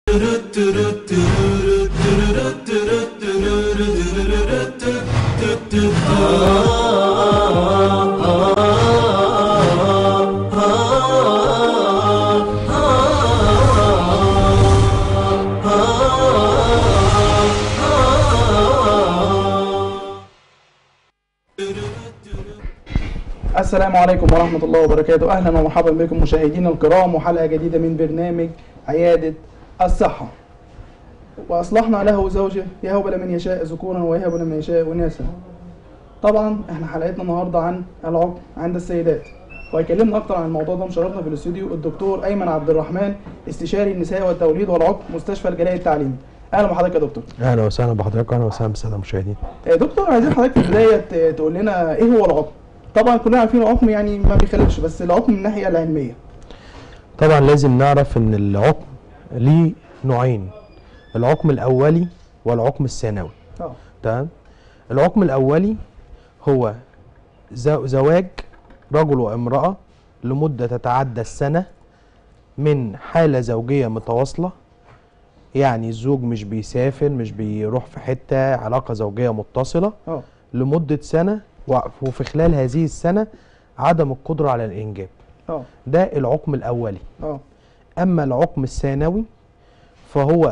السلام عليكم ورحمة الله وبركاته أهلا ومرحبا بكم مشاهدينا الكرام وحلقة جديدة من برنامج عيادة الصحة وأصلحنا له زوجه يهب لمن يشاء ذكورا ويهب لمن يشاء إناثا طبعا احنا حلقتنا النهاردة عن العقم عند السيدات وهيكلمنا أكتر عن الموضوع ده مشرفنا في الاستوديو الدكتور أيمن عبد الرحمن استشاري النساء والتوليد والعقم مستشفى الجلاء التعليمي أهلا بحضرتك يا دكتور اهلا وسهلا بحضرتك واهلا وسهلا بالساده المشاهدين آه، دكتور عايزين حضرتك في البدايه ت- تقول لنا ايه هو العقم؟ طبعا كلنا عارفين العقم يعني ما بيخالفش بس العقم من الناحيه العلميه. طبعا لازم نعرف ان العقم ليه نوعين العقم الاولي والعقم الثانوي اه تمام العقم الاولي هو زو- زواج رجل وامراه لمده تتعدى السنه من حاله زوجيه متواصله يعني الزوج مش بيسافر مش بيروح في حته علاقه زوجيه متصله اه لمده سنه و- وفي خلال هذه السنه عدم القدره على الانجاب اه ده العقم الاولي اه أما العقم الثانوي فهو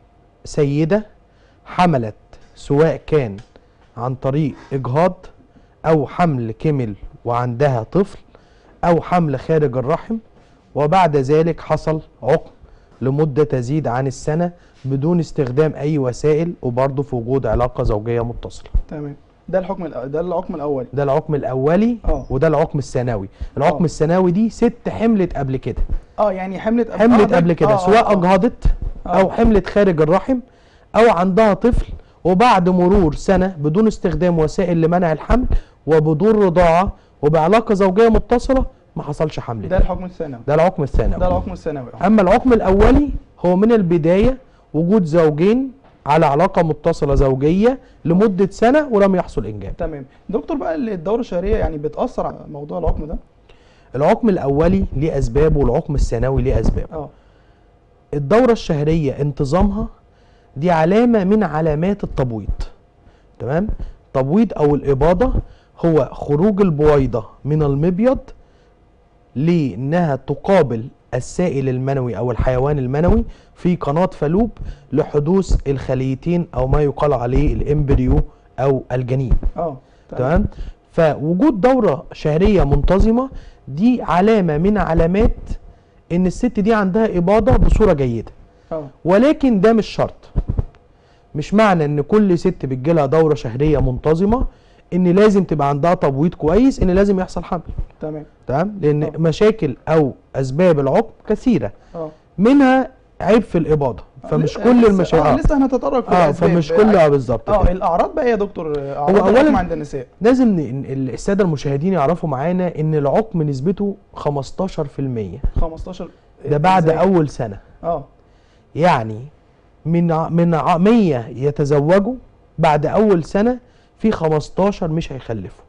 سيدة حملت سواء كان عن طريق إجهاض أو حمل كمل وعندها طفل أو حمل خارج الرحم وبعد ذلك حصل عقم لمدة تزيد عن السنة بدون استخدام أي وسائل وبرضه في وجود علاقة زوجية متصلة تمام ده الحكم الأ- ده العقم الاولي. ده العقم الأولي اه. وده العقم الثانوي العقم اه. الثانوي دي ست حملت قبل كده اه يعني حملت قبل حملت آه، قبل كده آه، سواء آه، آه. اجهضت او آه. حملت خارج الرحم او عندها طفل وبعد مرور سنه بدون استخدام وسائل لمنع الحمل وبدون رضاعه وبعلاقه زوجيه متصله ما حصلش حمل ده ده, الحكم الثانوي. ده العقم الثانوي ده العقم الثانوي آه. اما العقم الاولي هو من البدايه وجود زوجين على علاقه متصله زوجيه لمده سنه ولم يحصل انجاب تمام. دكتور بقى ال- الدوره الشهريه يعني بتاثر على موضوع العقم ده؟ العقم الاولي ليه اسباب والعقم الثانوي ليه اسباب اه الدورة الشهرية انتظامها دي علامة من علامات التبويض تمام التبويض أو الإباضة هو خروج البويضة من المبيض لأنها تقابل السائل المنوي أو الحيوان المنوي في قناة فالوب لحدوث الخليتين أو ما يقال عليه الإمبريو أو الجنين اه تمام فوجود دورة شهرية منتظمة دي علامة من علامات ان الست دي عندها اباضة بصورة جيدة اه ولكن ده مش شرط مش معنى ان كل ست بتجيلها دورة شهرية منتظمة ان لازم تبقى عندها تبويض كويس ان لازم يحصل حمل تمام تمام لان آه. مشاكل او اسباب العقم كثيرة اه منها عيب في الاباضة فمش لسه- كل لسه- المشاكل اه اه, لسه هنتطرق في آه الأسباب. فمش كل اه بالظبط اه كده. الاعراض بقى يا دكتور آه، اعراض هو العقم أولاً- عند النساء لازم ن- ن- الساده المشاهدين يعرفوا معانا ان العقم نسبته 15% 15 ده بعد إزاي؟ اول سنه اه يعني من ع- من ع- 100 يتزوجوا بعد اول سنه في 15 مش هيخلفوا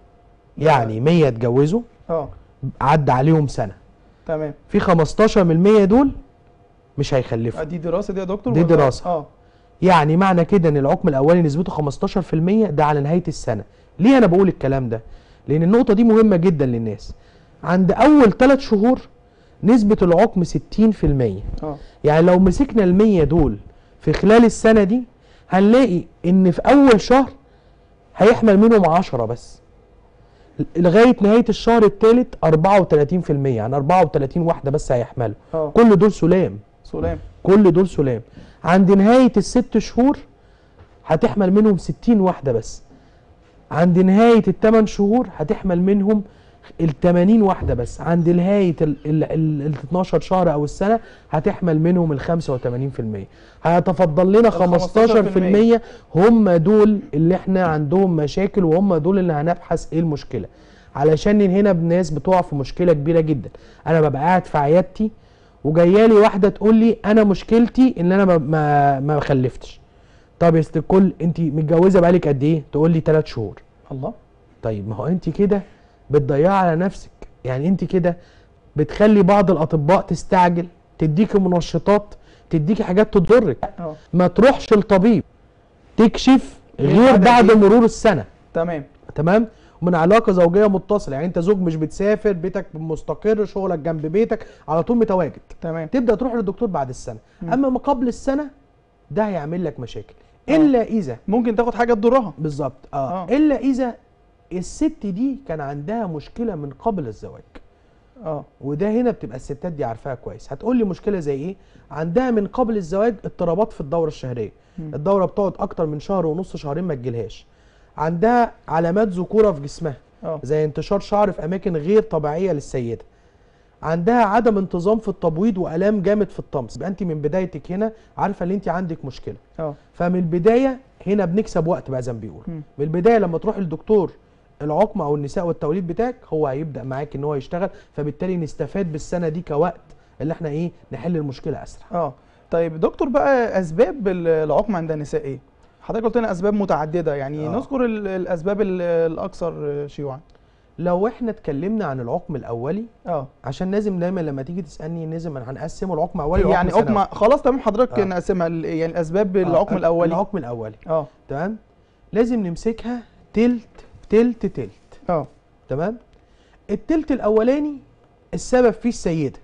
يعني 100 اتجوزوا اه عدى عليهم سنه تمام في 15 من ال 100 دول مش هيخلفوا دي دراسه دي يا دكتور دي ولا- دراسة. اه يعني معنى كده ان العقم الاولي نسبته 15% ده على نهايه السنه ليه انا بقول الكلام ده لان النقطه دي مهمه جدا للناس عند اول 3 شهور نسبه العقم 60% اه يعني لو مسكنا ال 100 دول في خلال السنه دي هنلاقي ان في اول شهر هيحمل منهم 10 بس لغايه نهايه الشهر الثالث 34% يعني 34 واحده بس هيحملوا اه كل دول سلام سلام كل دول سلام عند نهاية الست شهور هتحمل منهم 60 واحدة بس عند نهاية الثمان شهور هتحمل منهم ال 80 واحدة بس عند نهاية ال ال- ال ال 12 شهر أو السنة هتحمل منهم ال 85% هيتفضل لنا ال 15% هم دول اللي احنا عندهم مشاكل وهم دول اللي هنبحث ايه المشكلة علشان هنا بناس بتقع في مشكلة كبيرة جدا أنا ببقى قاعد في عيادتي وجايه لي واحده تقول لي انا مشكلتي ان انا ما ما, ما خلفتش طب يا ست الكل انت متجوزه بقالك قد ايه تقول لي 3 شهور الله طيب ما هو انت كده بتضيعي على نفسك يعني انت كده بتخلي بعض الاطباء تستعجل تديكي منشطات تديكي حاجات تضرك اه ما تروحش لطبيب تكشف غير غير بعد بعد قد إيه؟ مرور السنه تمام تمام ومن علاقه زوجيه متصله يعني انت زوج مش بتسافر بيتك مستقر شغلك جنب بيتك على طول متواجد تمام تبدا تروح للدكتور بعد السنه مم. اما ما قبل السنه ده هيعمل لك مشاكل آه. الا اذا ممكن تاخد حاجه تضرها بالظبط اه آه. الا اذا الست دي كان عندها مشكله من قبل الزواج اه وده هنا بتبقى الستات دي عارفاها كويس هتقول لي مشكله زي ايه عندها من قبل الزواج اضطرابات في الدوره الشهريه مم. الدوره بتقعد اكتر من شهر ونص شهرين ما تجيلهاش عندها علامات ذكوره في جسمها اه زي انتشار شعر في اماكن غير طبيعيه للسيده عندها عدم انتظام في التبويض والام جامد في الطمس يبقى انت من بدايتك هنا عارفه ان انت عندك مشكله اه فمن البدايه هنا بنكسب وقت بقى زي ما بيقول مم. من البدايه لما تروح للدكتور العقم او النساء والتوليد بتاعك هو هيبدا معاك ان هو يشتغل فبالتالي نستفاد بالسنه دي كوقت اللي احنا ايه نحل المشكله اسرع اه طيب دكتور بقى اسباب ال- العقم عند النساء ايه حضرتك قلت لنا اسباب متعدده يعني آه. نذكر ال- الاسباب ال- الاكثر شيوعا لو احنا اتكلمنا عن العقم الاولي اه عشان لازم دايما لما تيجي تسالني لازم هنقسمه العقم اولي يعني وعقم ثانوي. عقم خلاص تمام حضرتك آه. نقسمها ال- يعني الاسباب آه، العقم الاولي العقم الاولي اه تمام لازم نمسكها تلت تلت تلت اه تمام التلت الاولاني السبب فيه السيده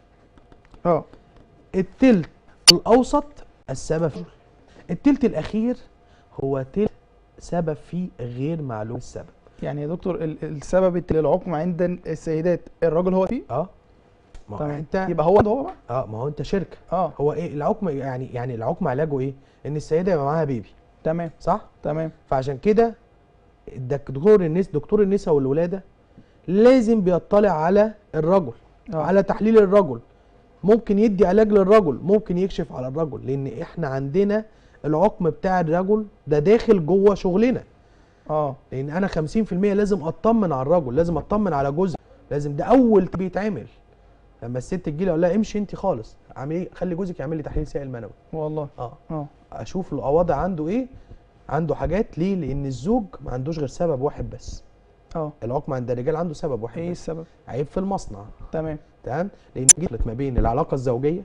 اه التلت الاوسط السبب فيه التلت الاخير هو تلت سبب فيه غير معلوم السبب يعني يا دكتور ال- السبب الت- للعقم عند السيدات الراجل هو فيه اه ما هو تمام انت يبقى هو ده هو بقى اه ما هو انت شركه اه هو ايه العقم يعني يعني العقم علاجه ايه ان السيده يبقى معاها بيبي تمام صح تمام فعشان كده دكتور النس دكتور النساء والولاده لازم بيطلع على الرجل اه على تحليل الرجل ممكن يدي علاج للرجل ممكن يكشف على الرجل لان احنا عندنا العقم بتاع الرجل ده داخل جوه شغلنا اه لان انا 50% لازم اطمن على الرجل لازم اطمن على جوزي لازم ده اول بيتعمل لما الست تجي لي اقول لها امشي انت خالص اعملي خلي جوزك يعمل لي تحليل سائل منوي والله اه اه اشوف الوضع عنده ايه عنده حاجات ليه لان الزوج ما عندوش غير سبب واحد بس اه العقم عند الرجال عنده سبب واحد ايه بس السبب عيب في المصنع تمام تمام لان جيت ما بين العلاقه الزوجيه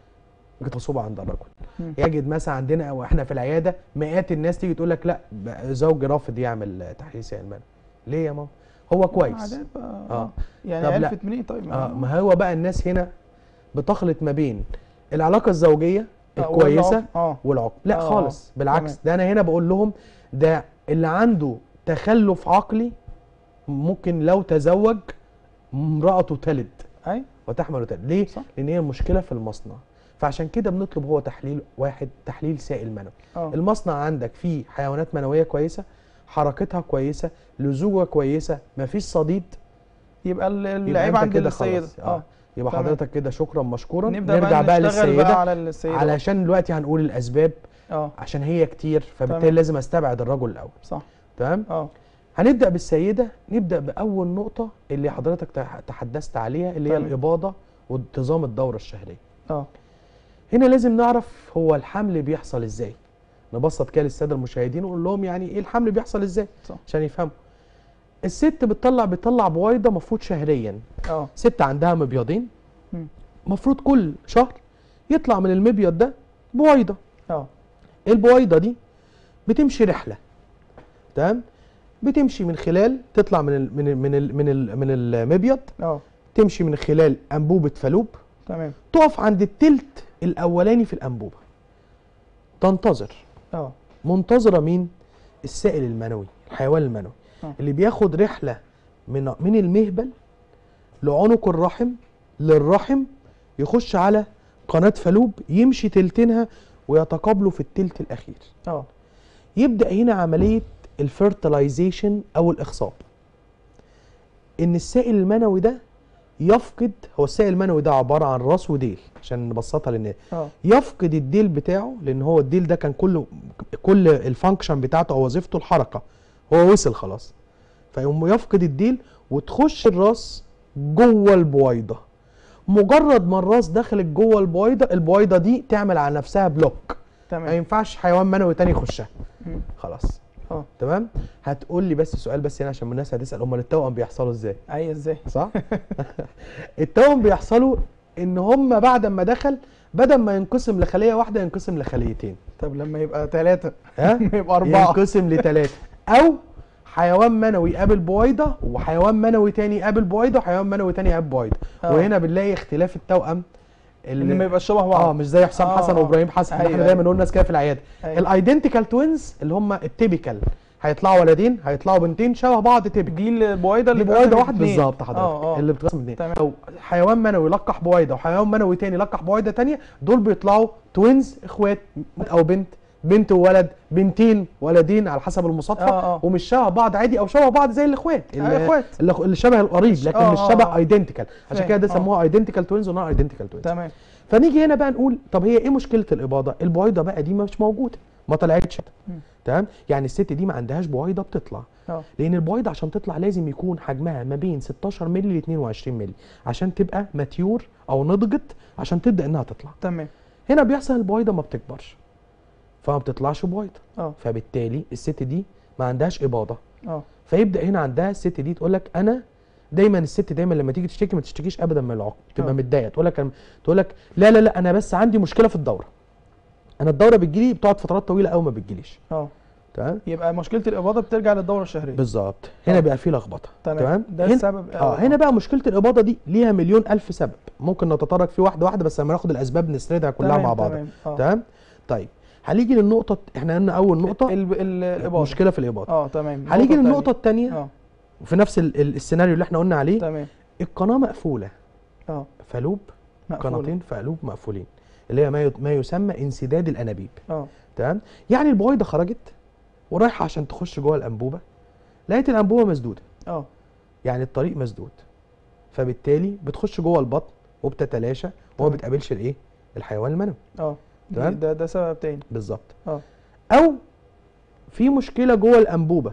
تصوب عند الرجل مم. يجد مثلا عندنا او احنا في العياده مئات الناس تيجي تقول لك لا بقى زوجي رافض يعمل تحليل سائل منوي ليه يا ماما هو كويس عادات بقى اه اه يعني طب لا. عرفت منين طيب اه ما هو بقى الناس هنا بتخلط ما بين العلاقه الزوجيه آه، الكويسه والعقم. اه والعقم لا آه، خالص بالعكس تمام. ده انا هنا بقول لهم ده اللي عنده تخلف عقلي ممكن لو تزوج امرأته تلد اي وتحمل وتلد ليه؟ صح. لان هي المشكله في المصنع فعشان كده بنطلب هو تحليل واحد تحليل سائل منوي اه المصنع عندك فيه حيوانات منويه كويسه حركتها كويسه لزوجه كويسه مفيش صديد يبقى ال- يبقى العيب أنت عند كده السيده خلاص. اه يبقى تمام. حضرتك كده شكرا مشكورا نبدا نرجع بقى بقى نشتغل للسيده بقى على السيده بقى. علشان دلوقتي هنقول الاسباب اه عشان هي كتير فبالتالي تمام. لازم استبعد الرجل الاول صح تمام اه هنبدا بالسيده نبدا باول نقطه اللي حضرتك تح- تحدثت عليها اللي هي تمام. الاباضه وانتظام الدوره الشهريه اه هنا لازم نعرف هو الحمل بيحصل ازاي نبسط كده للساده المشاهدين ونقول لهم يعني ايه الحمل بيحصل ازاي صح. عشان يفهموا الست بتطلع بتطلع بويضه مفروض شهريا اه ست عندها مبيضين مم. مفروض كل شهر يطلع من المبيض ده بويضه اه البويضه دي بتمشي رحله تمام بتمشي من خلال تطلع من ال من ال من ال من, ال من المبيض اه تمشي من خلال انبوبه فالوب تمام تقف عند التلت الاولاني في الانبوبه تنتظر اه منتظره مين السائل المنوي الحيوان المنوي آه. اللي بياخد رحله من من المهبل لعنق الرحم للرحم يخش على قناه فالوب يمشي تلتينها ويتقابلوا في التلت الاخير اه يبدا هنا عمليه الفيرتلايزيشن او الاخصاب ان السائل المنوي ده يفقد هو السائل المنوي ده عباره عن راس وديل عشان نبسطها للناس اه يفقد الديل بتاعه لان هو الديل ده كان كله كل الفانكشن بتاعته او وظيفته الحركه هو وصل خلاص فيقوم يفقد الديل وتخش الراس جوه البويضه مجرد ما الراس دخلت جوه البويضه البويضه دي تعمل على نفسها بلوك ما تمام ينفعش حيوان منوي تاني يخشها مم. خلاص اه تمام هتقول لي بس سؤال بس هنا عشان الناس هتسال امال التوأم بيحصلوا ازاي اي ازاي صح التوأم بيحصلوا ان هم بعد ما دخل بدل ما ينقسم لخليه واحده ينقسم لخليتين طب لما يبقى ثلاثة ها يبقى أربعة ينقسم لثلاثه او حيوان منوي قابل بويضه وحيوان منوي تاني قابل بويضه وحيوان منوي تاني قابل بويضه آه. وهنا بنلاقي اختلاف التوأم إن ما يبقاش شبه اه بعض مش زي حسام آه، حسن آه. وابراهيم حسن أيوة، احنا أيوة. دايما نقول ناس كده في العياده أيوة. الايدنتيكال توينز اللي هم التيبيكال هيطلعوا ولدين هيطلعوا بنتين شبه بعض تيبيكال دي البويضة اللي دي بويضه بتقسم واحد اتنين. بالظبط حضرتك اه اه اللي بتقسم اتنين تمام. لو حيوان منوي لقح بويضه وحيوان منوي تاني لقح بويضه تانيه دول بيطلعوا توينز اخوات او بنت بنت وولد بنتين ولدين على حسب المصادفه آه، آه. ومش شبه بعض عادي او شبه بعض زي الاخوات اللي- اخوات. اللي اللي شبه القريب لكن آه، مش آه، شبه آه. ايدنتيكال عشان فاهم، كده ده آه. سموها ايدنتيكال توينز ونون ايدنتيكال توينز تمام فنيجي هنا بقى نقول طب هي ايه مشكله الاباضه البويضه بقى دي مش موجوده ما طلعتش مم. تمام يعني الست دي ما عندهاش بويضه بتطلع اه لان البويضه عشان تطلع لازم يكون حجمها ما بين 16 مللي ل 22 مللي عشان تبقى ماتيور او نضجت عشان تبدا انها تطلع تمام هنا بيحصل البويضه ما بتكبرش فما بتطلعش بويضه اه فبالتالي الست دي ما عندهاش اباضه اه فيبدا هنا عندها الست دي تقول لك انا دايما الست دايما لما تيجي تشتكي ما تشتكيش ابدا من العقم تبقى آه. متضايقه تقول لك تقول لك لا لا لا انا بس عندي مشكله في الدوره انا الدوره بتجيلي بتقعد فترات طويله قوي ما بتجيليش اه تمام يبقى مشكلة الإباضة بترجع للدورة الشهرية بالظبط هنا آه. بيبقى في لخبطه تمام ده هنا السبب اه هنا بقى مشكله الاباضه دي ليها مليون الف سبب ممكن نتطرق فيه واحده واحده بس لما ناخد الاسباب نسردها كلها تمام، مع بعض تمام، آه. تمام طيب هنيجي للنقطه احنا قلنا اول نقطه ال- ال- الإباضة مشكله في الاباضه اه تمام هنيجي النقطة للنقطه التانية. الثانيه اه في نفس ال- ال- السيناريو اللي احنا قلنا عليه تمام القناه مقفوله اه فلوب مقفولة. قناتين فقلوب مقفولين اللي هي ما ي- ما يسمى انسداد الانابيب اه تمام يعني البويضه خرجت ورايحه عشان تخش جوه الانبوبه لقيت الانبوبه مسدوده اه يعني الطريق مسدود فبالتالي بتخش جوه البطن وبتتلاشى وما تمام. بتقابلش الايه الحيوان المنوي اه دي- تمام. ده ده سبب تاني بالظبط اه او في مشكله جوه الانبوبه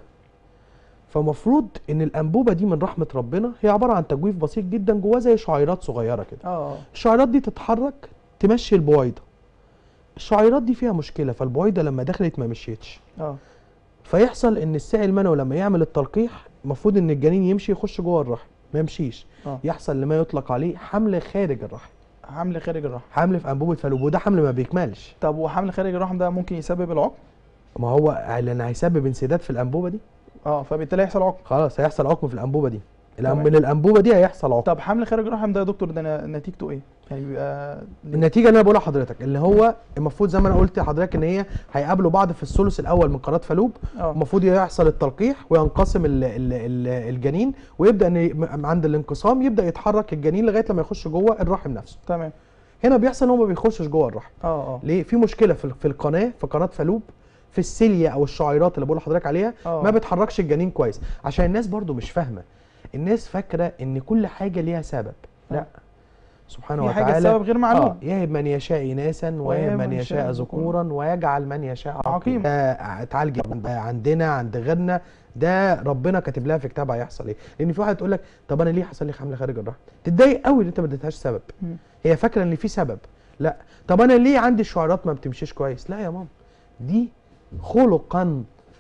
فمفروض ان الانبوبه دي من رحمه ربنا هي عباره عن تجويف بسيط جدا جواه زي شعيرات صغيره كده اه الشعيرات دي تتحرك تمشي البويضه الشعيرات دي فيها مشكله فالبويضه لما دخلت ما مشيتش اه فيحصل ان السائل المنوي لما يعمل التلقيح المفروض ان الجنين يمشي يخش جوه الرحم ما يمشيش اه يحصل لما يطلق عليه حمل خارج الرحم حمل خارج الرحم حمل في انبوبه فالوب وده حمل ما بيكملش طب وحمل خارج الرحم ده ممكن يسبب العقم ما هو لان هيسبب انسداد في الانبوبه دي اه فبالتالي يحصل عقم خلاص هيحصل عقم في الانبوبه دي الأن- تمام. من الانبوبه دي هيحصل عقم طب حمل خارج الرحم ده يا دكتور ده ن- نتيجته ايه؟ يعني بيبقى النتيجه اللي انا بقولها لحضرتك اللي هو المفروض زي ما انا قلت لحضرتك ان هي هيقابلوا بعض في الثلث الاول من قناه فالوب اه المفروض يحصل التلقيح وينقسم ال ال ال الجنين ويبدا ان ي- عند الانقسام يبدا يتحرك الجنين لغايه لما يخش جوه الرحم نفسه تمام هنا بيحصل ان هو ما بيخشش جوه الرحم اه اه ليه في مشكله في في القناه في قناه فالوب في السيليا او الشعيرات اللي بقول لحضرتك عليها اه ما بتحركش الجنين كويس عشان الناس برضو مش فاهمه الناس فاكره ان كل حاجه ليها سبب لا آه. سبحانه في وتعالى حاجه السبب غير معلوم آه يهب من يشاء اناثا ويهب من يشاء ذكورا ويجعل من يشاء عقيم. عقيم ده اتعالج ده عندنا عند غيرنا ده ربنا كاتب لها في كتابها هيحصل ايه لان في واحد تقول لك طب انا ليه حصل لي حمل خارج الرحم تتضايق قوي ان انت ما اديتهاش سبب مم. هي فاكره ان في سبب لا طب انا ليه عندي الشعيرات ما بتمشيش كويس لا يا ماما دي خلقا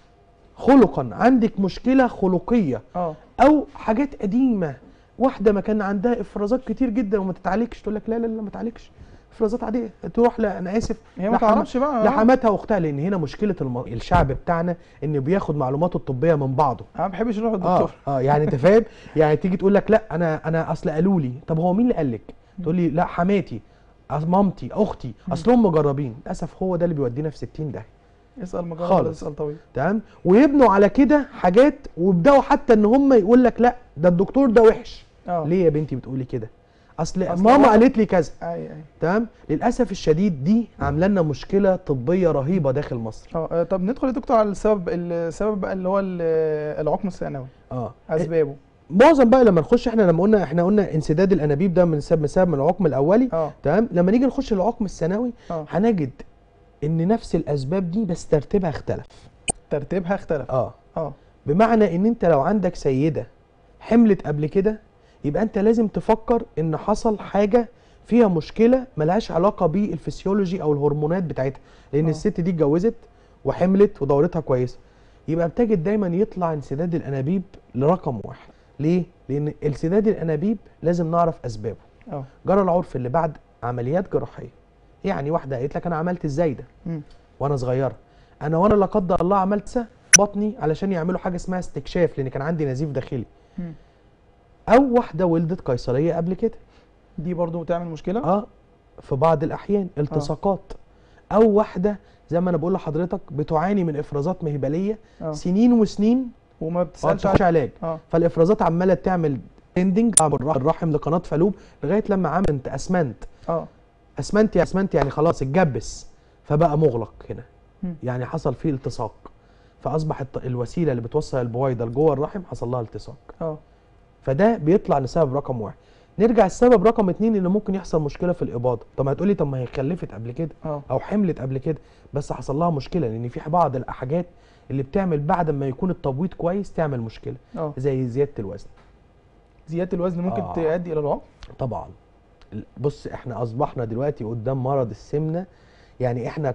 خلقا عندك مشكله خلقيه اه او حاجات قديمه واحده ما كان عندها افرازات كتير جدا وما تتعالجش تقول لك لا لا لا ما تعالجش افرازات عاديه تروح لا انا اسف هي ما لحم- تعرفش بقى آه. لحماتها واختها لان هنا مشكله الم... الشعب بتاعنا انه بياخد معلوماته الطبيه من بعضه انا ما بحبش اروح اه للدكتور اه يعني انت فاهم يعني تيجي تقول لك لا انا انا اصل قالوا لي طب هو مين اللي قال لك تقول لي لا حماتي أص- مامتي اختي اصلهم مجربين للاسف هو ده اللي بيودينا في 60 ده اسال مجرد خالص. ولا تسال طويل تمام ويبنوا على كده حاجات ويبداوا حتى ان هم يقول لك لا ده الدكتور ده وحش اه ليه يا بنتي بتقولي كده اصل, أصل ماما هو- قالت لي كذا اي اي تمام للاسف الشديد دي عامله لنا مشكله طبيه رهيبه داخل مصر اه آه، طب ندخل يا دكتور على السبب السبب بقى اللي هو ال- العقم الثانوي اه اسبابه معظم بقى لما نخش احنا لما قلنا احنا قلنا انسداد الانابيب ده من سبب سبب من العقم الاولي اه تمام لما نيجي نخش العقم الثانوي اه هنجد ان نفس الاسباب دي بس ترتيبها اختلف ترتيبها اختلف اه اه بمعنى ان انت لو عندك سيده حملت قبل كده يبقى انت لازم تفكر ان حصل حاجه فيها مشكله ملهاش علاقه بالفسيولوجي او الهرمونات بتاعتها لان آه. الست دي اتجوزت وحملت ودورتها كويسه يبقى بتجد دايما يطلع انسداد الانابيب لرقم واحد ليه لان انسداد الانابيب لازم نعرف اسبابه اه جرى العرف اللي بعد عمليات جراحيه يعني واحده قالت لك انا عملت ازاي ده مم. وانا صغيره انا وانا لا قدر الله عملت سه بطني علشان يعملوا حاجه اسمها استكشاف لان كان عندي نزيف داخلي مم. او واحده ولدت قيصريه قبل كده دي برضو بتعمل مشكله اه في بعض الاحيان التصاقات او واحده زي ما انا بقول لحضرتك بتعاني من افرازات مهبليه اه سنين وسنين وما ما بتسالش بتاخدش علاج اه فالافرازات عماله تعمل اندنج الرحم لقناه فالوب لغايه لما عملت اسمنت اه اسمنت يا اسمنت يعني خلاص اتجبس فبقى مغلق هنا مم. يعني حصل فيه التصاق فاصبح الط- الوسيله اللي بتوصل البويضه لجوه الرحم حصل لها التصاق اه فده بيطلع لسبب رقم واحد نرجع السبب رقم اتنين اللي ممكن يحصل مشكله في الاباضه طب هتقولي طب ما هي خلفت قبل كده اه او حملت قبل كده بس حصل لها مشكله لان في بعض الحاجات اللي بتعمل بعد ما يكون التبويض كويس تعمل مشكله اه زي زياده الوزن زياده الوزن ممكن آه. تؤدي الى العقم طبعا بص احنا اصبحنا دلوقتي قدام مرض السمنه يعني احنا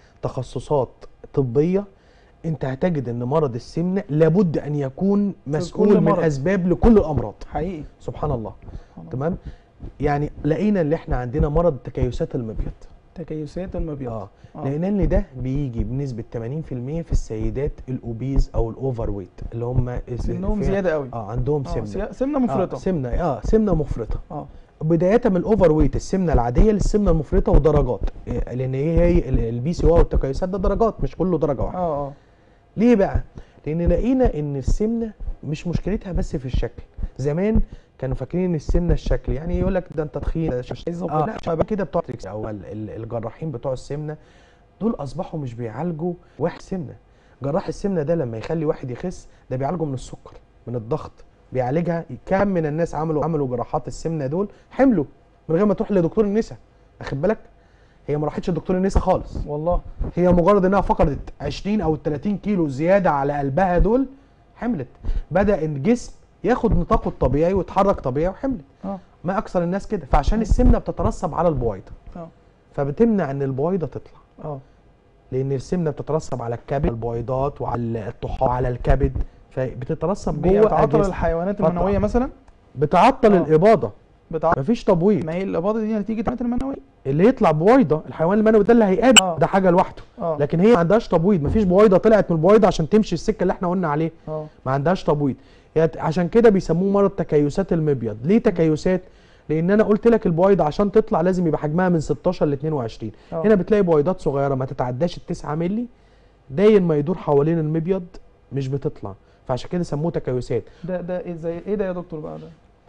كتخصصات طبيه انت هتجد ان مرض السمنه لابد ان يكون مسؤول من مرض. اسباب لكل الامراض حقيقي سبحان الله سبحان الله. تمام يعني لقينا اللي احنا عندنا مرض تكيسات المبيض تكيسات المبيض اه آه. لقينا ان ده بيجي بنسبه 80% في السيدات الاوبيز او الاوفر ويت اللي هم سنهم فيها- زياده قوي اه عندهم اه سمنه سي- سمنه آه مفرطه سمنه اه سمنه مفرطه اه بدايه من الاوفر ويت السمنه العاديه للسمنه المفرطه ودرجات إيه، لان هي هي ال- البي سي او والتكيسات ده درجات مش كله درجه واحده اه اه ليه بقى لان لقينا ان السمنه مش مشكلتها بس في الشكل زمان كانوا فاكرين ان السمنه الشكل يعني يقول لك ده انت تخين ده ش- عايز اه أظبط. لا شباب كده بتوع تريكس او ال- ال- الجراحين بتوع السمنه دول اصبحوا مش بيعالجوا واحد سمنه جراح السمنه ده لما يخلي واحد يخس ده بيعالجه من السكر من الضغط بيعالجها كم من الناس عملوا عملوا جراحات السمنه دول حملوا من غير ما تروح لدكتور النساء واخد بالك هي ما راحتش لدكتور النساء خالص والله هي مجرد انها فقدت 20 او 30 كيلو زياده على قلبها دول حملت بدا الجسم ياخد نطاقه الطبيعي ويتحرك طبيعي وحملت اه ما اكثر الناس كده فعشان السمنه بتترسب على البويضه اه فبتمنع ان البويضه تطلع اه لان السمنه بتترسب على الكبد البويضات وعلى الطحال وعلى الكبد فبتترسب جوه بيتعطل الجسم الحيوانات قطع. المنويه مثلا بتعطل آه. الاباضه بتعطل مفيش تبويض ما هي الاباضه دي نتيجه الحيوانات المنويه اللي يطلع بويضه الحيوان المنوي ده اللي هيقابل آه. ده حاجه لوحده اه لكن هي ما عندهاش تبويض مفيش بويضه طلعت من البويضه عشان تمشي السكه اللي احنا قلنا عليه اه ما عندهاش تبويض هي ت- عشان كده بيسموه مرض تكيسات المبيض ليه تكيسات لان انا قلت لك البويضه عشان تطلع لازم يبقى حجمها من 16 ل 22 آه. هنا بتلاقي بويضات صغيره ما تتعداش ال 9 مللي داير ما يدور حوالين المبيض مش بتطلع فعشان كده سموه تكيسات ده ده ايه زي ايه ده يا دكتور بقى ده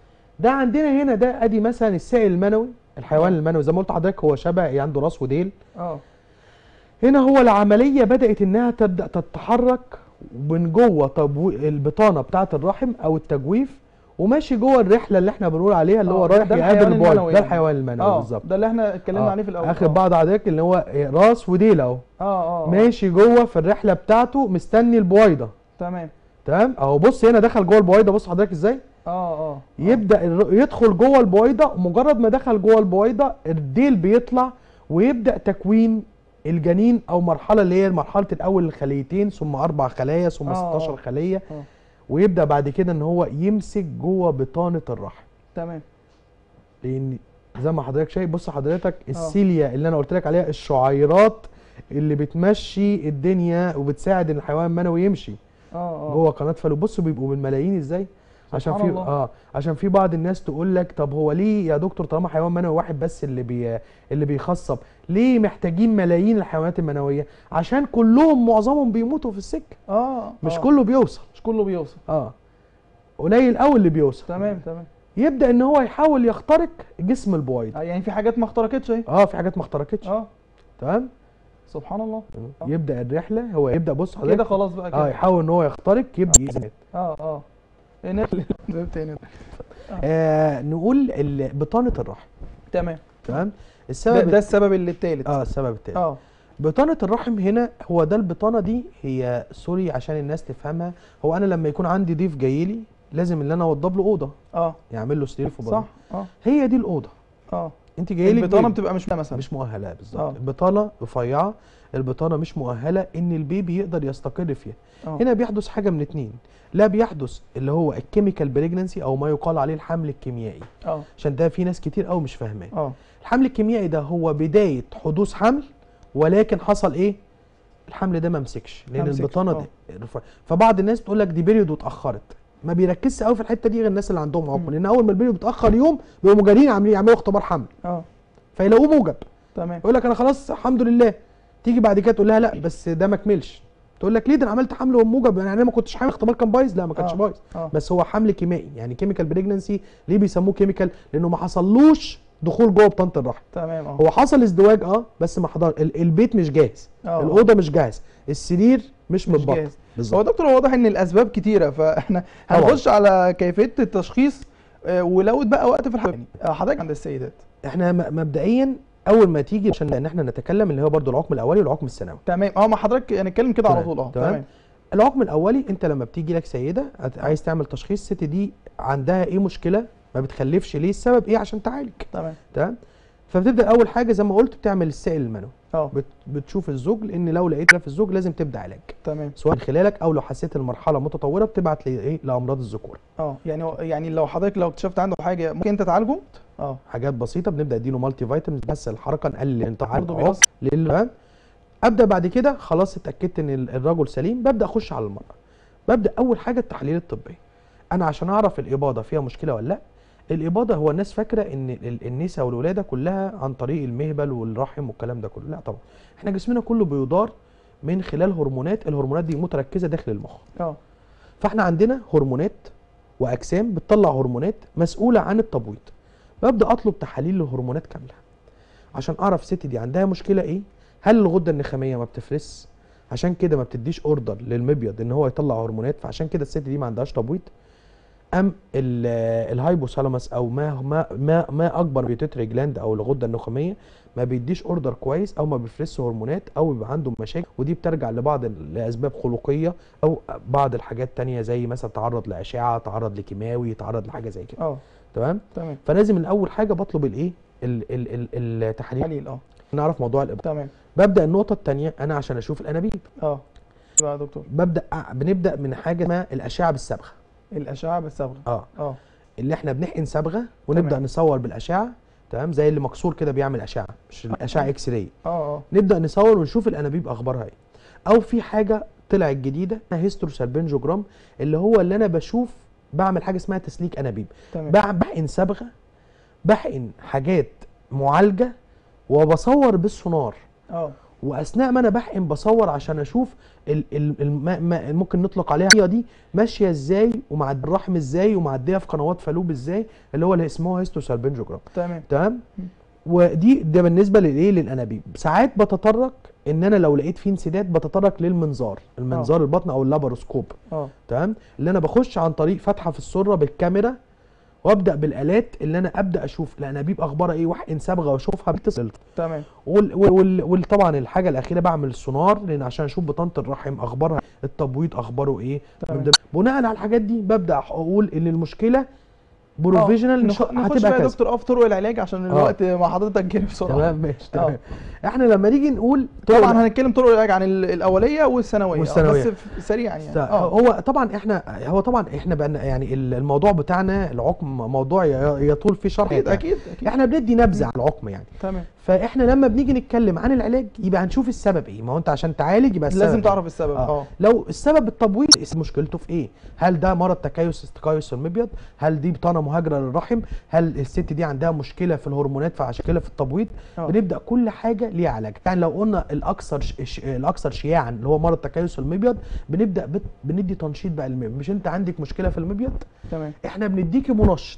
ده عندنا هنا ده ادي مثلا السائل المنوي الحيوان آه. المنوي زي ما قلت لحضرتك هو شبه إيه، عنده راس وديل اه هنا هو العملية بدأت إنها تبدأ تتحرك من جوه تبو... البطانة بتاعة الرحم أو التجويف وماشي جوه الرحلة اللي احنا بنقول عليها اللي هو آه، ده- رايح ده يقابل الحيوان البويض المنوي ده يعني. الحيوان المنوي اه بالظبط ده اللي احنا اتكلمنا آه. عليه في الاول اخد آه. بعض حضرتك اللي هو راس وديل اهو اه اه ماشي جوه في الرحلة بتاعته مستني البويضة تمام تمام اهو بص هنا دخل جوه البويضة بص حضرتك ازاي اه اه يبدا الر- يدخل جوه البويضه ومجرد ما دخل جوه البويضه الديل بيطلع ويبدا تكوين الجنين او مرحله اللي هي مرحله الاول الخليتين ثم اربع خلايا ثم آه، 16 آه. خليه آه. ويبدا بعد كده ان هو يمسك جوه بطانه الرحم تمام لان زي ما حضرتك شايف بص حضرتك السيليا اللي انا قلت لك عليها الشعيرات اللي بتمشي الدنيا وبتساعد ان الحيوان المنوي يمشي اه اه جوه قناه فالو بصوا بيبقوا بالملايين ازاي عشان سبحان في الله. اه عشان في بعض الناس تقول لك طب هو ليه يا دكتور طالما حيوان منوي واحد بس اللي بي اللي بيخصب ليه محتاجين ملايين الحيوانات المنويه عشان كلهم معظمهم بيموتوا في السكه اه مش آه. كله بيوصل مش كله بيوصل اه قليل قوي اللي بيوصل تمام تمام يبدا ان هو يحاول يخترق جسم البويضه آه يعني في حاجات ما اخترقتش اهي اه في حاجات ما اخترقتش اه تمام سبحان الله آه. يبدا الرحله هو يبدا بص كده حضرتك خلاص بقى اه كده يحاول ان هو يخترق يبدا يزن اه اه هنا ده تاني آه نقول ال- بطانه الرحم تمام تمام ده, السبب ده السبب اللي التالت اه السبب التاني اه بطانة الرحم هنا هو ده البطانة دي هي سوري عشان الناس تفهمها هو انا لما يكون عندي ضيف جاي لي لازم ان انا اوضب له اوضه اه يعمل له سرير في صح بطنه اه هي دي الاوضه اه انت جاي لي البطانه بتبقى مش مثلا مش مؤهله بالظبط آه. البطانه رفيعه البطانه مش مؤهله ان البيبي يقدر يستقر فيها اه هنا بيحدث حاجه من اتنين لا بيحدث اللي هو الكيميكال بريجننسي او ما يقال عليه الحمل الكيميائي اه عشان ده في ناس كتير قوي مش فاهماه اه الحمل الكيميائي ده هو بدايه حدوث حمل ولكن حصل ايه الحمل ده ما مسكش لان ما مسكش، البطانه آه. دي رفع- فبعض الناس تقول لك دي بيريود واتاخرت ما بيركزش قوي في الحته دي غير الناس اللي عندهم عقم مم. لان اول ما البيريود بيتاخر يوم بيبقوا جارين عاملين يعملوا اختبار حمل اه فيلاقوه موجب تمام يقول لك انا خلاص الحمد لله تيجي بعد كده تقول لها لا بس ده ما كملش تقول لك ليه ده انا عملت حمل وموجب يعني انا ما كنتش حامل اختبار كان بايظ لا ما كانش آه. بايظ اه بس هو حمل كيميائي يعني كيميكال بريجننسي ليه بيسموه كيميكال لانه ما حصلوش دخول جوه بطانه الرحم تمام اه هو حصل ازدواج اه بس ما حضر ال- البيت مش جاهز آه. الاوضه مش جاهز السرير مش مش متبطن جاهز. هو بالظبط دكتور واضح ان الاسباب كتيره فاحنا طبعاً. هنخش على كيفيه التشخيص آه، ولو بقى وقت في الحلقه آه، حضرتك عند السيدات احنا م- مبدئيا اول ما تيجي عشان ان احنا نتكلم اللي هو برضو العقم الاولي والعقم الثانوي تمام اه ما حضرتك هنتكلم كده على تمام. طول اه تمام. تمام العقم الاولي انت لما بتيجي لك سيده هت- عايز تعمل تشخيص الست دي عندها ايه مشكله ما بتخلفش ليه السبب ايه عشان تعالج تمام تمام فبتبدا اول حاجه زي ما قلت بتعمل السائل المنوي اه بت بتشوف الزوج لان لو لقيت في الزوج لازم تبدا علاج تمام سواء من خلالك او لو حسيت المرحله متطوره بتبعت لايه لامراض الذكور اه يعني يعني لو حضرتك لو اكتشفت عنده حاجه ممكن انت تعالجه اه حاجات بسيطه بنبدا نديله مالتي فيتامينز بس الحركه نقلل الانتقال برضه بيأثر. تمام ابدا بعد كده خلاص اتاكدت ان ال- الرجل سليم ببدا اخش على المراه ببدا اول حاجه التحاليل الطبيه انا عشان اعرف الاباضه فيها مشكله ولا لا الاباضه هو الناس فاكره ان ال- النساء والولاده كلها عن طريق المهبل والرحم والكلام ده كله لا طبعا احنا جسمنا كله بيدار من خلال هرمونات الهرمونات دي متركزه داخل المخ اه فاحنا عندنا هرمونات واجسام بتطلع هرمونات مسؤوله عن التبويض ببدا اطلب تحاليل للهرمونات كامله عشان اعرف الست دي عندها مشكله ايه هل الغده النخاميه ما بتفرز عشان كده ما بتديش اوردر للمبيض ان هو يطلع هرمونات فعشان كده الست دي ما عندهاش تبويض ام ال- الهايبوثالاموس او ما ما ما, ما اكبر بيتوتري جلاند او الغده النخاميه ما بيديش اوردر كويس او ما بيفرزش هرمونات او بيبقى عنده مشاكل ودي بترجع لبعض ال- لاسباب خلقيه او بعض الحاجات تانية زي مثلا تعرض لاشعه تعرض لكيماوي تعرض لحاجه زي كده اه تمام تمام فلازم من اول حاجه بطلب الايه ال- ال- ال- التحاليل تحاليل اه نعرف موضوع الابره تمام ببدا النقطه الثانيه انا عشان اشوف الانابيب اه بقى يا دكتور ببدا أ- بنبدا من حاجه اسمها الاشعه بالصبغه الاشعه بالصبغه اه اه اللي احنا بنحقن صبغه ونبدا تمام. نصور بالاشعه تمام زي اللي مكسور كده بيعمل اشعه مش الاشعه اكس راي اه اه نبدا نصور ونشوف الانابيب اخبارها ايه او في حاجه طلعت جديده اسمها هيستروسالبنجوجرام اللي هو اللي انا بشوف بعمل حاجه اسمها تسليك انابيب تمام بع- بحقن صبغه بحقن حاجات معالجه وبصور بالسونار اه واثناء ما انا بحقن بصور عشان اشوف ال ال الم- ما ممكن نطلق عليها الميه دي ماشيه ازاي ومعديه الرحم ازاي ومعديه في قنوات فالوب ازاي اللي هو اللي اسمه هيستوسالبنجوجرام تمام تمام م. ودي ده بالنسبه للايه للانابيب ساعات بتطرق ان انا لو لقيت فيه انسداد بتطرق للمنظار المنظار البطن او اللاباروسكوب اه تمام اللي انا بخش عن طريق فتحه في السره بالكاميرا وابدا بالالات اللي انا ابدا اشوف الانابيب اخبارها ايه واحقن صبغه واشوفها بتصل تمام وال وال وال طبعا الحاجه الاخيره بعمل السونار لان عشان اشوف بطانه الرحم اخبارها التبويض اخباره ايه تمام. من ضمن- بناء على الحاجات دي ببدا اقول ان المشكله بروفيشنال مش نخ- نخش هتبقى بقى يا كذا دكتور اه في طرق العلاج عشان الوقت مع حضرتك جري بسرعه تمام ماشي آه. تمام احنا لما نيجي نقول طرق طبعا هنتكلم طرق العلاج عن ال- الاوليه والثانويه آه، والثانوية. بس في- سريعا يعني ت- اه هو طبعا احنا هو طبعا احنا بقى يعني ال- الموضوع بتاعنا العقم موضوع ي- يطول فيه شرح اكيد يعني. اكيد اكيد احنا بندي نبذه على العقم يعني تمام فاحنا لما بنيجي نتكلم عن العلاج يبقى هنشوف السبب ايه ما هو انت عشان تعالج يبقى السبب لازم إيه؟ تعرف السبب آه. اه لو السبب التبويض مشكلته في ايه هل ده مرض تكيس استكايس المبيض هل دي بطانه مهاجره للرحم هل الست دي عندها مشكله في الهرمونات فعشان كده في التبويض آه. بنبدا كل حاجه ليها علاج يعني لو قلنا الاكثر ش... ش... الاكثر شياعا اللي هو مرض تكيس المبيض بنبدا بت... بندي تنشيط بقى المبيض مش انت عندك مشكله في المبيض تمام احنا بنديكي منشط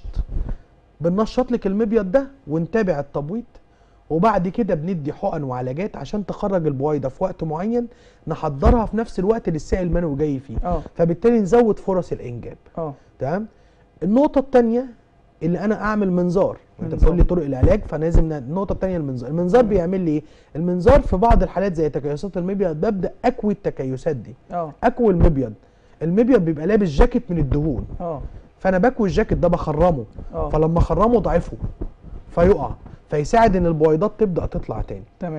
بننشط لك المبيض ده ونتابع التبويض وبعد كده بندي حقن وعلاجات عشان تخرج البويضه في وقت معين نحضرها في نفس الوقت اللي السائل المنوي جاي فيه اه فبالتالي نزود فرص الانجاب اه تمام النقطه الثانيه اللي انا اعمل منظار انت منظار. بتقول لي طرق العلاج فلازم ن- النقطه الثانيه المنظار المنظار بيعمل لي ايه المنظار في بعض الحالات زي تكيسات المبيض ببدا اكوي التكيسات دي اه اكوي المبيض المبيض بيبقى لابس جاكيت من الدهون اه فانا بكوي الجاكيت ده بخرمه اه فلما اخرمه ضعفه فيقع فيساعد ان البويضات تبدا تطلع تاني تمام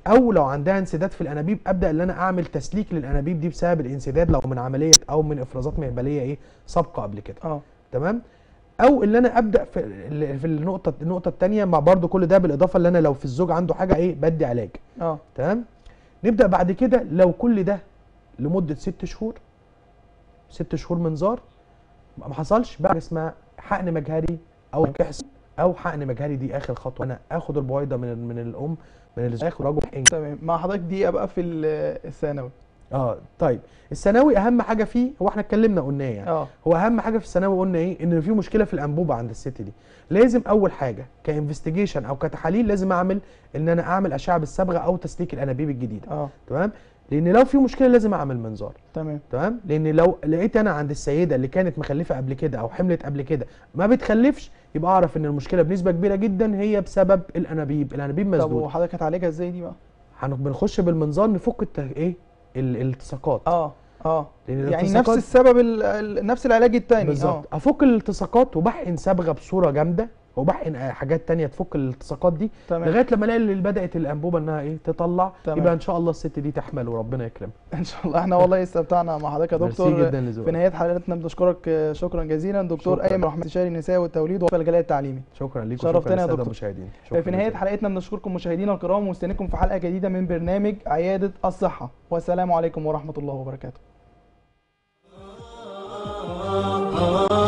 او لو عندها انسداد في الانابيب ابدا ان انا اعمل تسليك للانابيب دي بسبب الانسداد لو من عمليه او من افرازات مهبليه ايه سابقه قبل كده اه تمام او ان انا ابدا في ال- في النقطه النقطه الثانيه مع برضو كل ده بالاضافه ان انا لو في الزوج عنده حاجه ايه بدي علاج اه تمام نبدا بعد كده لو كل ده لمده ست شهور ست شهور منظار ما حصلش بقى حاجة اسمها حقن مجهري او كحس او حقن مجهري دي اخر خطوه انا اخد البويضه من من الام من الزاخ وراجل حقن تمام مع حضرتك دي بقى في ال- الثانوي اه طيب الثانوي اهم حاجه فيه هو احنا اتكلمنا قلناه يعني اه هو اهم حاجه في الثانوي قلنا ايه ان في مشكله في الانبوبه عند الست دي لازم اول حاجه كانفستيجيشن او كتحاليل لازم اعمل ان انا اعمل اشعه بالصبغه او تسليك الانابيب الجديده اه تمام لان لو في مشكله لازم اعمل منظار تمام تمام لان لو لقيت انا عند السيده اللي كانت مخلفه قبل كده او حملت قبل كده ما بتخلفش يبقى اعرف ان المشكله بنسبه كبيره جدا هي بسبب الانابيب الانابيب طب مسدوده وحضرتك هتعالجها ازاي دي بقى هن- بنخش بالمنظار نفك الت... ايه ال- الالتصاقات اه اه لان يعني نفس الالتصاقات- السبب ال... ال... نفس العلاج التاني بالظبط افك الالتصاقات وبحقن صبغه بصوره جامده وبحقن آه، حاجات تانية تفك الالتصاقات دي تمام لغايه لما الاقي اللي بدات الانبوبه انها ايه تطلع تمام. يبقى ان شاء الله الست دي تحمل وربنا يكرمها ان شاء الله احنا والله استمتعنا مع حضرتك يا ميرسي دكتور جدا في لذوقك نهايه حلقتنا بنشكرك آه، شكرا جزيلا دكتور شكراً. ايمن رحمه استشاري النساء والتوليد وفي المجال التعليمي شكرا ليكم شرفتنا شكرا يا للساده دكتور. المشاهدين في نهايه حلقتنا بنشكركم مشاهدينا الكرام ومستنيكم في حلقه جديده من برنامج عياده الصحه والسلام عليكم ورحمه الله وبركاته